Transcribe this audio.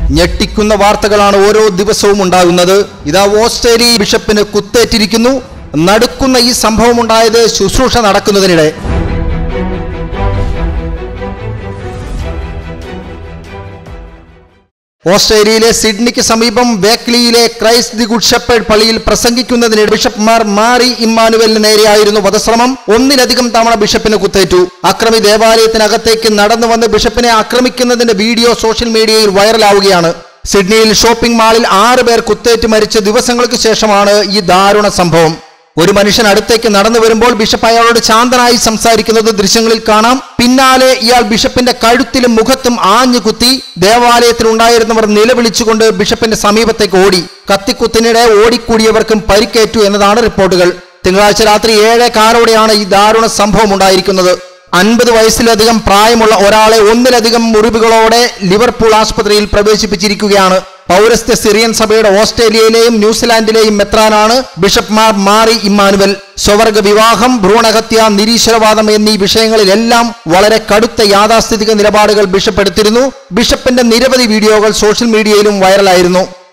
ഞെട്ടിക്കുന്ന വാർത്തകളാണ് ഓരോ ദിവസവും ഉണ്ടാകുന്നത് ഇതാ ഓസ്ട്രേലിയ ബിഷപ്പിന് കുത്തേറ്റിരിക്കുന്നു നടുക്കുന്ന ഈ സംഭവം ഉണ്ടായത് ശുശ്രൂഷ നടക്കുന്നതിനിടെ ഓസ്ട്രേലിയയിലെ സിഡ്നിക്ക് സമീപം വേക്ലിയിലെ ക്രൈസ്റ്റ് ദി ഗുഡ് ഷെപ്പേഡ് പള്ളിയിൽ പ്രസംഗിക്കുന്നതിനിടെ ബിഷപ്പ്മാർ മാറി ഇമ്മാനുവലിന് നേരെയായിരുന്നു വധശ്രമം ഒന്നിലധികം തവണ ബിഷപ്പിന് കുത്തേറ്റു അക്രമി ദേവാലയത്തിനകത്തേക്ക് നടന്നു വന്ന് ബിഷപ്പിനെ ആക്രമിക്കുന്നതിന്റെ വീഡിയോ സോഷ്യൽ മീഡിയയിൽ വൈറലാവുകയാണ് സിഡ്നിയിൽ ഷോപ്പിംഗ് മാളിൽ ആറ് പേർ കുത്തേറ്റ് മരിച്ച ദിവസങ്ങൾക്ക് ശേഷമാണ് ഈ ദാരുണ സംഭവം ഒരു മനുഷ്യൻ അടുത്തേക്ക് നടന്നു വരുമ്പോൾ ബിഷപ്പ് അയാളോട് ശാന്തനായി സംസാരിക്കുന്നത് ദൃശ്യങ്ങളിൽ കാണാം പിന്നാലെ ഇയാൾ ബിഷപ്പിന്റെ കഴുത്തിലും മുഖത്തും ആഞ്ഞു കുത്തി ദേവാലയത്തിൽ ഉണ്ടായിരുന്നവർ നിലവിളിച്ചുകൊണ്ട് ബിഷപ്പിന്റെ സമീപത്തേക്ക് ഓടി കത്തിക്കുത്തിനിടെ ഓടിക്കൂടിയവർക്കും പരിക്കേറ്റു എന്നതാണ് റിപ്പോർട്ടുകൾ തിങ്കളാഴ്ച രാത്രി ഏഴേ കാലോടെയാണ് ഈ ദാരുണ സംഭവം ഉണ്ടായിരിക്കുന്നത് അൻപത് വയസ്സിലധികം പ്രായമുള്ള ഒരാളെ ഒന്നിലധികം മുറിവുകളോടെ ലിവർപൂൾ ആശുപത്രിയിൽ പ്രവേശിപ്പിച്ചിരിക്കുകയാണ് പൗരസ്ത്യ സിറിയൻ സഭയുടെ ഓസ്ട്രേലിയയിലെയും ന്യൂസിലാൻഡിലെയും മെത്രാനാണ് ബിഷപ്പ്മാർ മാറി ഇമ്മാനുവൽ സ്വവർഗ വിവാഹം ഭ്രൂണഹത്യ നിരീശ്വരവാദം എന്നീ വിഷയങ്ങളിലെല്ലാം വളരെ കടുത്ത യാഥാസ്ഥിതിക നിലപാടുകൾ ബിഷപ്പ് എടുത്തിരുന്നു ബിഷപ്പിന്റെ നിരവധി വീഡിയോകൾ സോഷ്യൽ മീഡിയയിലും വൈറലായിരുന്നു